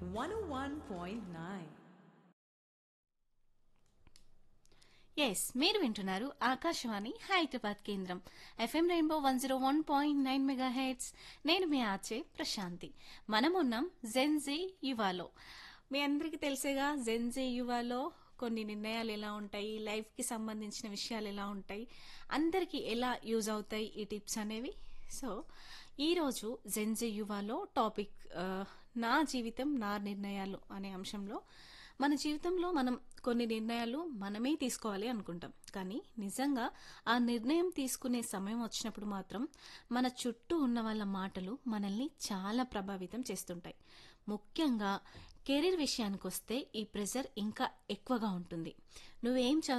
101.9. Yes మీరు వింటున్నారు ఆకాశవాణి హైదరాబాద్ కేంద్రం FM rainbow one zero one point nine mega heads నేను మీ ఆచే ప్రశాంతి మనమున్నాం జెన్జీ యువాలో మీ అందరికీ తెలిసేగా జెన్జీ యువాలో కొన్ని నిర్ణయాలు ఎలా ఉంటాయి లైఫ్కి సంబంధించిన విషయాలు ఎలా ఉంటాయి అందరికీ ఎలా యూజ్ అవుతాయి ఈ టిప్స్ అనేవి సో ఈరోజు జెన్జీ యువాలో టాపిక్ ఆ, నా జీవితం నా నిర్ణయాలు అనే అంశంలో మన జీవితంలో మనం కొన్ని నిర్ణయాలు మనమే తీసుకోవాలి అనుకుంటాం కానీ నిజంగా ఆ నిర్ణయం తీసుకునే సమయం వచ్చినప్పుడు మాత్రం మన చుట్టూ ఉన్న వాళ్ళ మాటలు మనల్ని చాలా ప్రభావితం చేస్తుంటాయి ముఖ్యంగా కెరీర్ విషయానికి వస్తే ఈ ప్రెజర్ ఇంకా ఎక్కువగా ఉంటుంది నువ్వేం చదువు